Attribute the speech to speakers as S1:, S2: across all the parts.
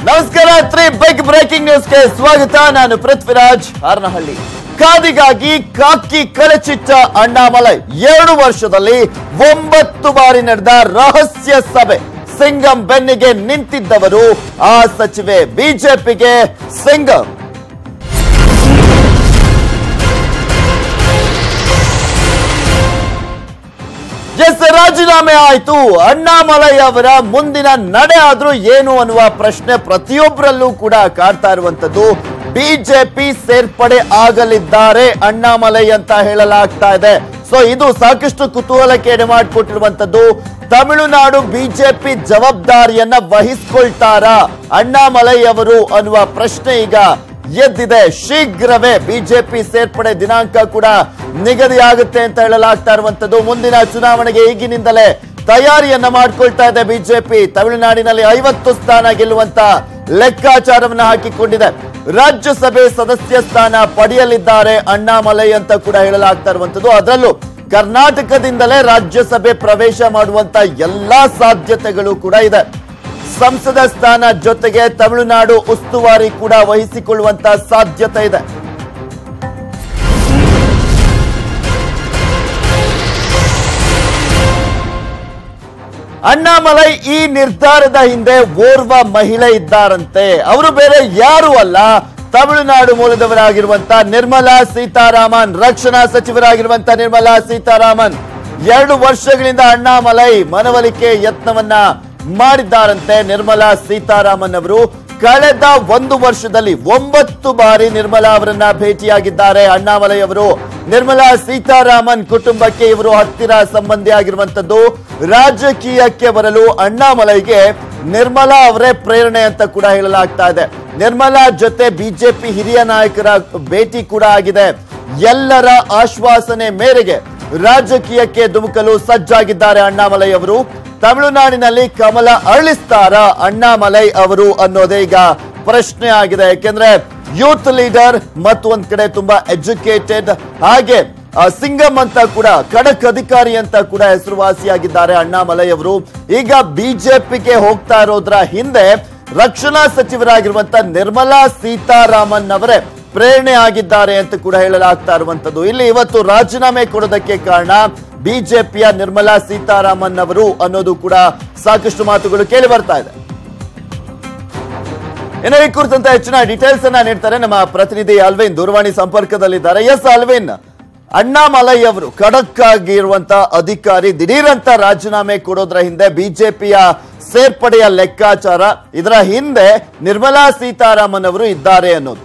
S1: ನಮಸ್ಕಾರ three Bigg breaking ನ್ಯೂಸ್ಗೆ ಸ್ವಾಗತ ನಾನು ಪೃಥ್ವಿರಾಜ್ ಹಾರನಹಳ್ಳಿ ಖಾದಿಗಾಗಿ ಕಾಕಿ ಕಳಚಿಟ್ಟ ಅಣ್ಣಾಮಲೈ ಎರಡು ವರ್ಷದಲ್ಲಿ ಒಂಬತ್ತು ಬಾರಿ ನಡೆದ ರಹಸ್ಯ ಸಭೆ ಸಿಂಗಂ ಬೆನ್ನಿಗೆ ನಿಂತಿದ್ದವರು ಆ ಸಚಿವೆ ಬಿಜೆಪಿಗೆ ಸಿಂಗಂ ಎಸ್ ರಾಜೀನಾಮೆ ಆಯ್ತು ಅಣ್ಣಾಮಲೈ ಅವರ ಮುಂದಿನ ನಡೆ ಆದ್ರೂ ಏನು ಅನ್ನುವ ಪ್ರಶ್ನೆ ಪ್ರತಿಯೊಬ್ಬರಲ್ಲೂ ಕೂಡ ಕಾಡ್ತಾ ಇರುವಂತದ್ದು ಬಿಜೆಪಿ ಸೇರ್ಪಡೆ ಆಗಲಿದ್ದಾರೆ ಅಣ್ಣಾಮಲೈ ಅಂತ ಹೇಳಲಾಗ್ತಾ ಇದೆ ಸೊ ಇದು ಸಾಕಷ್ಟು ಕುತೂಹಲಕ್ಕೆ ಎಡೆ ಮಾಡಿಕೊಟ್ಟಿರುವಂತದ್ದು ತಮಿಳುನಾಡು ಬಿಜೆಪಿ ಜವಾಬ್ದಾರಿಯನ್ನ ವಹಿಸ್ಕೊಳ್ತಾರಾ ಅಣ್ಣಾಮಲೈ ಅವರು ಅನ್ನುವ ಪ್ರಶ್ನೆ ಈಗ ಎದ್ದಿದೆ ಶೀಘ್ರವೇ ಬಿಜೆಪಿ ಸೇರ್ಪಡೆ ದಿನಾಂಕ ಕೂಡ ನಿಗದಿಯಾಗುತ್ತೆ ಅಂತ ಹೇಳಲಾಗ್ತಾ ಇರುವಂತದ್ದು ಮುಂದಿನ ಚುನಾವಣೆಗೆ ಈಗಿನಿಂದಲೇ ತಯಾರಿಯನ್ನ ಮಾಡ್ಕೊಳ್ತಾ ಇದೆ ಬಿಜೆಪಿ ತಮಿಳುನಾಡಿನಲ್ಲಿ ಐವತ್ತು ಸ್ಥಾನ ಗೆಲ್ಲುವಂತ ಲೆಕ್ಕಾಚಾರವನ್ನ ಹಾಕಿಕೊಂಡಿದೆ ರಾಜ್ಯಸಭೆ ಸದಸ್ಯ ಸ್ಥಾನ ಪಡೆಯಲಿದ್ದಾರೆ ಅಣ್ಣಾಮಲೈ ಅಂತ ಕೂಡ ಹೇಳಲಾಗ್ತಾ ಇರುವಂತದ್ದು ಅದರಲ್ಲೂ ಕರ್ನಾಟಕದಿಂದಲೇ ರಾಜ್ಯಸಭೆ ಪ್ರವೇಶ ಮಾಡುವಂತ ಎಲ್ಲಾ ಸಾಧ್ಯತೆಗಳು ಕೂಡ ಇದೆ ಸಂಸದ ಸ್ಥಾನ ಜೊತೆಗೆ ತಮಿಳುನಾಡು ಉಸ್ತುವಾರಿ ಕೂಡ ವಹಿಸಿಕೊಳ್ಳುವಂತ ಸಾಧ್ಯತೆ ಇದೆ ಅಣ್ಣಾಮಲೈ ಈ ನಿರ್ಧಾರದ ಹಿಂದೆ ಓರ್ವ ಮಹಿಳೆ ಇದ್ದಾರಂತೆ ಅವರು ಬೇರೆ ಯಾರು ಅಲ್ಲ ತಮಿಳುನಾಡು ಮೂಲದವರಾಗಿರುವಂತ ನಿರ್ಮಲಾ ಸೀತಾರಾಮನ್ ರಕ್ಷಣಾ ಸಚಿವರಾಗಿರುವಂತ ನಿರ್ಮಲಾ ಸೀತಾರಾಮನ್ ಎರಡು ವರ್ಷಗಳಿಂದ ಅಣ್ಣಾಮಲೈ ಮನವೊಲಿಕೆ ಯತ್ನವನ್ನ ಮಾಡಿದ್ದಾರಂತೆ ನಿರ್ಮಲಾ ಸೀತಾರಾಮನ್ ಅವರು ಕಳೆದ ಒಂದು ವರ್ಷದಲ್ಲಿ ಒಂಬತ್ತು ಬಾರಿ ನಿರ್ಮಲಾ ಅವರನ್ನ ಭೇಟಿಯಾಗಿದ್ದಾರೆ ಅಣ್ಣಾಮಲೈ ಅವರು ನಿರ್ಮಲಾ ಸೀತಾರಾಮನ್ ಕುಟುಂಬಕ್ಕೆ ಇವರು ಹತ್ತಿರ ಸಂಬಂಧಿಯಾಗಿರುವಂತದ್ದು ರಾಜಕೀಯಕ್ಕೆ ಬರಲು ಅಣ್ಣಾಮಲೈಗೆ ನಿರ್ಮಲಾ ಅವರೇ ಪ್ರೇರಣೆ ಅಂತ ಕೂಡ ಹೇಳಲಾಗ್ತಾ ಇದೆ ನಿರ್ಮಲಾ ಜೊತೆ ಬಿಜೆಪಿ ಹಿರಿಯ ನಾಯಕರ ಭೇಟಿ ಕೂಡ ಆಗಿದೆ ಎಲ್ಲರ ಆಶ್ವಾಸನೆ ಮೇರೆಗೆ ರಾಜಕೀಯಕ್ಕೆ ಧುಮುಕಲು ಸಜ್ಜಾಗಿದ್ದಾರೆ ಅಣ್ಣಾಮಲೈ ಅವರು ತಮಿಳುನಾಡಿನಲ್ಲಿ ಕಮಲ ಅರಳಿಸ್ತಾರ ಅಣ್ಣಾಮಲೈ ಅವರು ಅನ್ನೋದೇ ಈಗ ಪ್ರಶ್ನೆ ಆಗಿದೆ ಯಾಕೆಂದ್ರೆ ಯೂತ್ ಲೀಡರ್ ಮತ್ತು ಒಂದ್ ಕಡೆ ತುಂಬಾ ಎಜುಕೇಟೆಡ್ ಹಾಗೆ ಆ, ಸಿಂಗಂ ಅಂತ ಕೂಡ ಖಡಕ್ ಅಧಿಕಾರಿ ಅಂತ ಕೂಡ ಹೆಸರುವಾಸಿಯಾಗಿದ್ದಾರೆ ಅಣ್ಣಾಮಲೈ ಅವರು ಈಗ ಬಿಜೆಪಿಗೆ ಹೋಗ್ತಾ ಇರೋದ್ರ ಹಿಂದೆ ರಕ್ಷಣಾ ಸಚಿವರಾಗಿರುವಂತ ನಿರ್ಮಲಾ ಸೀತಾರಾಮನ್ ಅವರೇ ಪ್ರೇರಣೆ ಆಗಿದ್ದಾರೆ ಅಂತ ಕೂಡ ಹೇಳಲಾಗ್ತಾ ಇರುವಂತದ್ದು ಇಲ್ಲಿ ಇವತ್ತು ರಾಜೀನಾಮೆ ಕೊಡೋದಕ್ಕೆ ಕಾರಣ ಬಿಜೆಪಿಯ ನಿರ್ಮಲಾ ಸೀತಾರಾಮನ್ ಅವರು ಅನ್ನೋದು ಕೂಡ ಸಾಕಷ್ಟು ಮಾತುಗಳು ಕೇಳಿ ಬರ್ತಾ ಇದೆ ಇನ್ನು ಈ ಕುರಿತಂತೆ ಹೆಚ್ಚಿನ ಡೀಟೇಲ್ಸ್ ಅನ್ನ ನೀಡ್ತಾರೆ ನಮ್ಮ ಪ್ರತಿನಿಧಿ ಅಲ್ವಿನ್ ದೂರವಾಣಿ ಸಂಪರ್ಕದಲ್ಲಿದ್ದಾರೆ ಎಸ್ ಅಲ್ವಿನ್ ಅಣ್ಣಾಮಲೈ ಅವರು ಖಡಕ್ ಆಗಿರುವಂತ ಅಧಿಕಾರಿ ದಿಢೀರಂತ ರಾಜೀನಾಮೆ ಕೊಡೋದ್ರ ಹಿಂದೆ ಬಿಜೆಪಿಯ ಸೇರ್ಪಡೆಯ ಲೆಕ್ಕಾಚಾರ ಇದರ ಹಿಂದೆ ನಿರ್ಮಲಾ ಸೀತಾರಾಮನ್ ಅವರು ಇದ್ದಾರೆ ಅನ್ನೋದು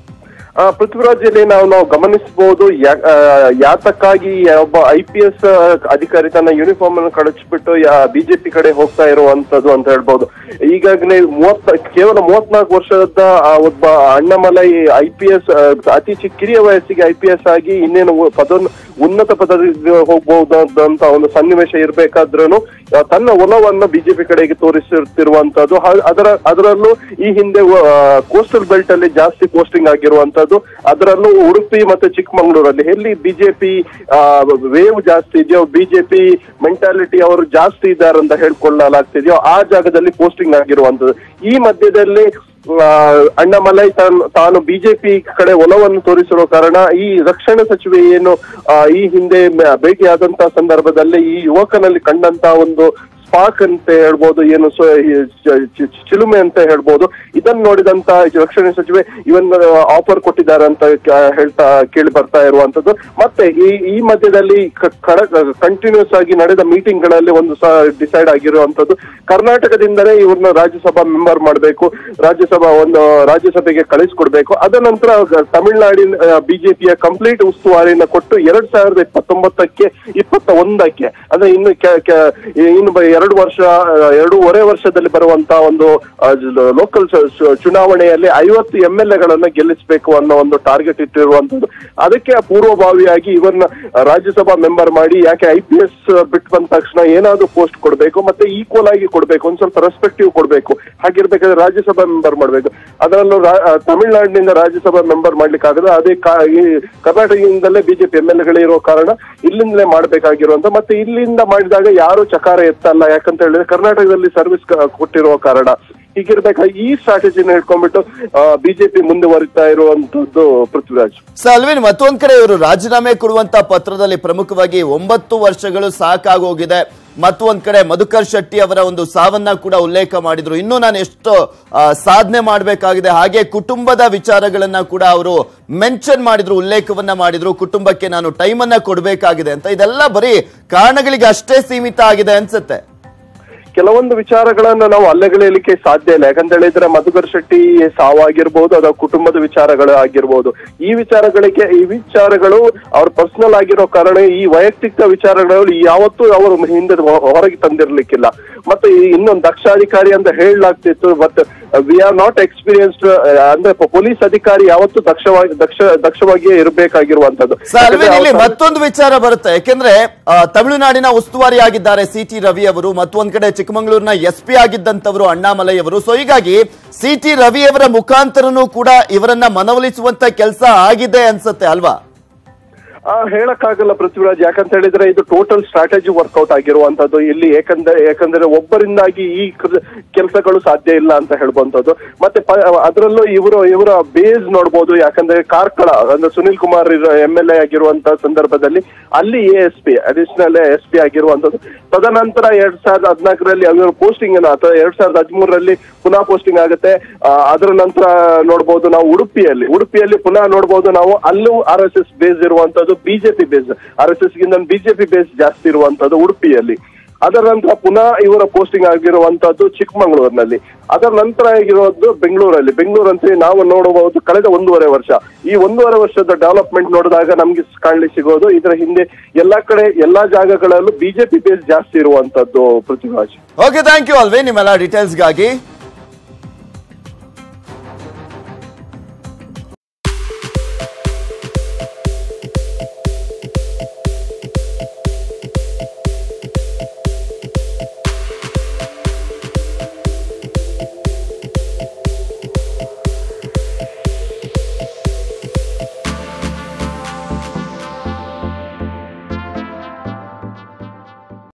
S2: ಆ, ಪೃಥ್ವಿರಾಜ್ ಇಲ್ಲಿ ನಾವು ನಾವು ಗಮನಿಸಬಹುದು ಯಾ- ಆ, ಯಾತಕ್ಕಾಗಿ ಒಬ್ಬ ಐ ಪಿ ಎಸ್ ಅಧಿಕಾರಿ ತನ್ನ ಯೂನಿಫಾರ್ಮ್ ಅನ್ನು ಕಳಚಿಬಿಟ್ಟು ಬಿಜೆಪಿ ಕಡೆ ಹೋಗ್ತಾ ಇರುವಂತದ್ದು ಅಂತ ಹೇಳ್ಬಹುದು ಈಗಾಗಲೇ ಮೂವತ್ತ ಕೇವಲ ಮೂವತ್ನಾಲ್ಕು ವರ್ಷದ ಆ ಒಬ್ಬ ಅಣ್ಣಾಮಲೈ ಐ ಪಿ ಎಸ್ ಅತಿ ಚಿಕ್ಕ ಕಿರಿಯ ವಯಸ್ಸಿಗೆ ಐ ಪಿ ಎಸ್ ಆಗಿ ಇನ್ನೇನು ಪದ ಉನ್ನತ ಪದವಿಗೆ ಹೋಗಬಹುದಾದಂತ ಒಂದು ಸನ್ನಿವೇಶ ಇರಬೇಕಾದ್ರೂ ತನ್ನ ಒಲವನ್ನು ಬಿಜೆಪಿ ಕಡೆಗೆ ತೋರಿಸುತ್ತಿರುವಂತದ್ದು ಹ- ಅದರ ಅದರಲ್ಲೂ ಈ ಹಿಂದೆ ಕೋಸ್ಟಲ್ ಬೆಲ್ಟ್ ಅಲ್ಲಿ ಜಾಸ್ತಿ ಪೋಸ್ಟಿಂಗ್ ಆಗಿರುವಂತದ್ದು ಅದರಲ್ಲೂ ಉಡುಪಿ ಮತ್ತೆ ಚಿಕ್ಕಮಗಳೂರಲ್ಲಿ ಎಲ್ಲಿ ಬಿಜೆಪಿ ವೇವ್ ಜಾಸ್ತಿ ಇದೆಯೋ ಬಿಜೆಪಿ ಮೆಂಟಾಲಿಟಿ ಅವರು ಜಾಸ್ತಿ ಇದ್ದಾರೆ ಅಂತ ಹೇಳ್ಕೊಳ್ಳಲಾಗ್ತಿದೆಯೋ ಆ ಜಾಗದಲ್ಲಿ ಪೋಸ್ಟಿಂಗ್ ಆಗಿರುವಂತದ್ದು ಈ ಮಧ್ಯದಲ್ಲಿ ಆ, ಅಣ್ಣಾಮಲೈ ತಾನು ತಾನು ಬಿಜೆಪಿ ಕಡೆ ಒಲವನ್ನು ತೋರಿಸಿರೋ ಕಾರಣ ಈ ರಕ್ಷಣಾ ಸಚಿವೆ ಏನು ಆ, ಈ ಹಿಂದೆ ಮ- ಭೇಟಿಯಾದಂತ ಸಂದರ್ಭದಲ್ಲಿ ಈ ಯುವಕನಲ್ಲಿ ಕಂಡಂತ ಒಂದು ಸ್ಪಾಕ್ ಅಂತ ಹೇಳ್ಬೋದು ಏನು ಸೊ ಈ ಚ- ಚ- ಚಿಲುಮೆ ಅಂತ ಹೇಳ್ಬೋದು ಇದನ್ನು ನೋಡಿದಂತ ರಕ್ಷಣಾ ಸಚಿವೆ ಇವನ್ ಆಫರ್ ಕೊಟ್ಟಿದ್ದಾರೆ ಅಂತ ಕ- ಹೇಳ್ತಾ ಕೇಳಿ ಬರ್ತಾ ಇರುವಂತದ್ದು ಮತ್ತೆ ಈ ಈ ಮಧ್ಯದಲ್ಲಿ ಕಂಟಿನ್ಯೂಸ್ ಆಗಿ ನಡೆದ ಮೀಟಿಂಗ್ ಗಳಲ್ಲಿ ಒಂದು ಸಹ ಡಿಸೈಡ್ ಆಗಿರುವಂತದ್ದು ಕರ್ನಾಟಕದಿಂದಲೇ ಇವ್ರನ್ನ ರಾಜ್ಯಸಭಾ ಮೆಂಬರ್ ಮಾಡಬೇಕು ರಾಜ್ಯಸಭಾ ಒಂದು ರಾಜ್ಯಸಭೆಗೆ ಕಳಿಸ್ಕೊಡ್ಬೇಕು ಅದ ನಂತರ ಗ- ತಮಿಳ್ನಾಡಿನ ಬಿಜೆಪಿಯ ಕಂಪ್ಲೀಟ್ ಉಸ್ತುವಾರಿನ ಕೊಟ್ಟು ಎರಡ್ ಸಾವಿರದ ಇಪ್ಪತ್ತೊಂಬತ್ತಕ್ಕೆ ಇಪ್ಪತ್ತ ಒಂದಕ್ಕೆ ಅಂದ್ರೆ ಇನ್ನು ಕೆ- ಕೆ- ಇನ್ನು ಬ- ಎರಡು ವರ್ಷ ಆ, ಎರಡೂವರೆ ವರ್ಷದಲ್ಲಿ ಬರುವಂತ ಒಂದು ಲೋಕಲ್ ಚುನಾವಣೆಯಲ್ಲಿ ಐವತ್ತು ಎಂ ಎಲ್ ಎಗಳನ್ನ ಗೆಲ್ಲಿಸಬೇಕು ಅನ್ನೋ ಒಂದು ಟಾರ್ಗೆಟ್ ಇಟ್ಟಿರುವಂತದ್ದು ಅದಕ್ಕೆ ಪೂರ್ವಭಾವಿಯಾಗಿ ಇವರನ್ನ ರಾಜ್ಯಸಭಾ ಮೆಂಬರ್ ಮಾಡಿ ಯಾಕೆ ಐ ಪಿ ಎಸ್ ಬಿಟ್ಟು ಬಂದ ತಕ್ಷಣ ಏನಾದ್ರು ಪೋಸ್ಟ್ ಕೊಡಬೇಕು ಮತ್ತೆ ಈಕ್ವಲ್ ಆಗಿ ಕೊಡಬೇಕು ಒಂದ್ ಸ್ವಲ್ಪ ರೆಸ್ಪೆಕ್ಟಿವ್ ಕೊಡಬೇಕು ಹಾಗಿರ್ಬೇಕಾದ್ರೆ ರಾಜ್ಯಸಭಾ ಮೆಂಬರ್ ಮಾಡಬೇಕು ಅದರಲ್ಲೂ ರಾ- ಆ, ತಮಿಳ್ನಾಡಿನಿಂದ ರಾಜ್ಯಸಭಾ ಮೆಂಬರ್ ಮಾಡ್ಲಿಕ್ಕೆ ಆಗದ ಅದೇ ಕಾ- ಈ ಕರ್ನಾಟಕದಿಂದಲೇ ಬಿಜೆಪಿ ಎಂ ಎಲ್ ಎಗಳಿರೋ ಕಾರಣ ಇಲ್ಲಿಂದಲೇ ಮಾಡ್ಬೇಕಾಗಿರುವಂತ ಮತ್ತೆ ಇಲ್ಲಿಂದ ಮಾಡಿದಾಗ ಯಾರು ಚಕಾರ ಎತ್ತಲ್ಲ ಯಾಕಂತ ಹೇಳಿದ್ರೆ ಕರ್ನಾಟಕದಲ್ಲಿ ಸರ್ವಿಸ್ ಕೊಟ್ಟಿರುವ ಕಾರಣ ಹೀಗಿರ್ಬೇಕಾ ಈ ಸ್ಟ್ರಾಟಜಿನ ಹಿಡ್ಕೊಂಡ್ಬಿಟ್ಟು ಬಿಜೆಪಿ ಮುಂದುವರಿತಾ ಇರುವಂತದ್ದು ಪೃಥ್ವಿರಾಜ್
S1: ಸೊ ಅಲ್ವಿನ್ ಮತ್ತೊಂದ್ ಕಡೆ ಇವರು ರಾಜೀನಾಮೆ ಕೊಡುವಂತ ಪತ್ರದಲ್ಲಿ ಪ್ರಮುಖವಾಗಿ ಒಂಬತ್ತು ವರ್ಷಗಳು ಸಾಕಾಗೋಗಿದೆ ಮತ್ತೊಂದ್ ಕಡೆ ಮಧುಕರ್ ಶೆಟ್ಟಿ ಅವರ ಒಂದು ಸಾವನ್ನ ಕೂಡ ಉಲ್ಲೇಖ ಮಾಡಿದ್ರು ಇನ್ನು ನಾನು ಎಷ್ಟು ಆ, ಸಾಧನೆ ಮಾಡಬೇಕಾಗಿದೆ ಹಾಗೆ ಕುಟುಂಬದ ವಿಚಾರಗಳನ್ನ ಕೂಡ ಅವರು ಮೆನ್ಷನ್ ಮಾಡಿದ್ರು ಉಲ್ಲೇಖವನ್ನ ಮಾಡಿದ್ರು ಕುಟುಂಬಕ್ಕೆ ನಾನು ಟೈಮನ್ನ ಕೊಡಬೇಕಾಗಿದೆ ಅಂತ ಇದೆಲ್ಲ ಬರೀ ಕಾರಣಗಳಿಗೆ ಅಷ್ಟೇ ಸೀಮಿತ ಆಗಿದೆ ಅನ್ಸುತ್ತೆ
S2: ಕೆಲವೊಂದು ವಿಚಾರಗಳನ್ನ ನಾವು ಅಲ್ಲಗಳೆಯಲಿಕ್ಕೆ ಸಾಧ್ಯ ಇಲ್ಲ ಯಾಕಂತ ಹೇಳಿದ್ರೆ ಮಧುಕರ್ ಶೆಟ್ಟಿ ಸಾವಾಗಿರ್ಬೋದು ಅಥವಾ ಕುಟುಂಬದ ವಿಚಾರಗಳು ಆಗಿರ್ಬೋದು ಈ ವಿಚಾರಗಳಿಗೆ ಈ ವಿಚಾರಗಳು ಅವ್ರ ಪರ್ಸನಲ್ ಆಗಿರೋ ಕಾರಣ ಈ ವೈಯಕ್ತಿಕ ವಿಚಾರಗಳು ಯಾವತ್ತೂ ಅವರು ಹಿಂದೆ ಹೊ- ಹೊರಗೆ ತಂದಿರ್ಲಿಕ್ಕಿಲ್ಲ ಮತ್ತೆ ಈ ಇನ್ನೊಂದು ದಕ್ಷಾಧಿಕಾರಿ ಅಂತ ಹೇಳಲಾಗ್ತಿತ್ತು but we are not experienced ಅಂದ್ರೆ ಪೊಲೀಸ್ ಅಧಿಕಾರಿ ಯಾವತ್ತೂ ದಕ್ಷವಾಗಿ ದಕ್ಷ ದಕ್ಷವಾಗಿಯೇ ಇರಬೇಕಾಗಿರುವಂತದ್ದು
S1: ಸರ್ ಅಲ್ವೇನ್ ಇಲ್ಲಿ ಮತ್ತೊಂದು ವಿಚಾರ ಬರುತ್ತೆ ಯಾಕೆಂದ್ರೆ ಆ, ತಮಿಳುನಾಡಿನ ಉಸ್ತುವಾರಿ ಆಗಿದ್ದಾರೆ ಸಿ ಟಿ ರವಿ ಅವರು ಮತ್ತೊಂದ್ ಕಡೆ ಚಿಕ್ಕಮಗಳೂರಿನ ಎಸ್ ಪಿ ಆಗಿದ್ದಂತವರು ಅಣ್ಣಾಮಲೈ ಅವರು ಸೊ ಹೀಗಾಗಿ ಸಿ ಟಿ ರವಿ ಅವರ ಮುಖಾಂತರನೂ ಕೂಡ ಇವರನ್ನ ಮನವೊಲಿಸುವಂತ ಕೆಲಸ ಆಗಿದೆ ಅನ್ಸುತ್ತೆ ಅಲ್ವಾ
S2: ಆ ಹೇಳಕ್ಕಾಗಲ್ಲ ಪೃಥ್ವಿರಾಜ್ ಯಾಕಂತ ಹೇಳಿದ್ರೆ ಇದು ಟೋಟಲ್ ಸ್ಟ್ರಾಟಜಿ ವರ್ಕೌಟ್ ಆಗಿರುವಂತದ್ದು ಇಲ್ಲಿ ಯಾಕಂದ್ರೆ ಯಾಕಂದ್ರೆ ಒಬ್ಬರಿಂದಾಗಿ ಈ ಕೆಲಸಗಳು ಸಾಧ್ಯ ಇಲ್ಲ ಅಂತ ಹೇಳುವಂತದ್ದು ಮತ್ತೆ ಪ- ಅದರಲ್ಲೂ ಇವರು ಇವರ ಬೇಸ್ ನೋಡ್ಬೋದು ಯಾಕಂದ್ರೆ ಕಾರ್ಕಳ ಅಂದ್ರೆ Sunil Kumar M L A ಆಗಿರುವಂತ ಸಂದರ್ಭದಲ್ಲಿ ಅಲ್ಲಿ A S P additional S P ಆಗಿರುವಂತದ್ದು ತದನಂತರ ಎರಡ್ ಸಾವಿರದ ಹದಿನಾಲ್ಕರಲ್ಲಿ ಅವರ ಪೋಸ್ಟಿಂಗ್ ಅಥವಾ ಎರಡ್ ಸಾವಿರದ ಹದಿಮೂರರಲ್ಲಿ ಪುನಃ ಪೋಸ್ಟಿಂಗ್ ಆಗುತ್ತೆ ಆ, ಅದರ ನಂತರ ನೋಡ್ಬೋದು ನಾವು ಉಡುಪಿಯಲ್ಲಿ ಉಡುಪಿಯಲ್ಲಿ ಪುನಃ ನೋಡ್ಬೋದು ನಾವು ಅಲ್ಲೂ ಆರ್ ಎಸ್ ಎಸ್ ಬೇಸ್ ಇರುವಂತದ್ದು BJP base R S S ಗಿಂತ ಬಿಜೆಪಿ ಬೇಸ್ ಜಾಸ್ತಿ ಇರುವಂತದ್ದು ಉಡುಪಿಯಲ್ಲಿ ಅದರ ನಂತರ ಪುನಃ ಇವರ ಪೋಸ್ಟಿಂಗ್ ಆಗಿರುವಂತದ್ದು ಚಿಕ್ಕಮಗಳೂರಿನಲ್ಲಿ ಅದರ ನಂತರ ಆಗಿರೋದು ಬೆಂಗಳೂರಲ್ಲಿ ಬೆಂಗಳೂರು ಅಂತ ನಾವು ನೋಡಬಹುದು ಕಳೆದ ಒಂದೂವರೆ ವರ್ಷ ಈ ಒಂದೂವರೆ ವರ್ಷದ ಡೆವಲಪ್ಮೆಂಟ್ ನೋಡಿದಾಗ ನಮ್ಗೆ ಕಾಣ್ಲಿಕ್ಕೆ ಸಿಗೋದು ಇದರ ಹಿಂದೆ ಎಲ್ಲಾ ಕಡೆ ಎಲ್ಲಾ ಜಾಗಗಳಲ್ಲೂ ಬಿಜೆಪಿ ಬೇಸ್ ಜಾಸ್ತಿ ಇರುವಂತದ್ದು ಪೃಥ್ವಿರಾಜ್
S1: ಓಕೆ ಥ್ಯಾಂಕ್ ಯು ಅಲ್ವೇ ನಿಮ್ಮೆಲ್ಲ ಡೀಟೇಲ್ಸ್ಗಾಗಿ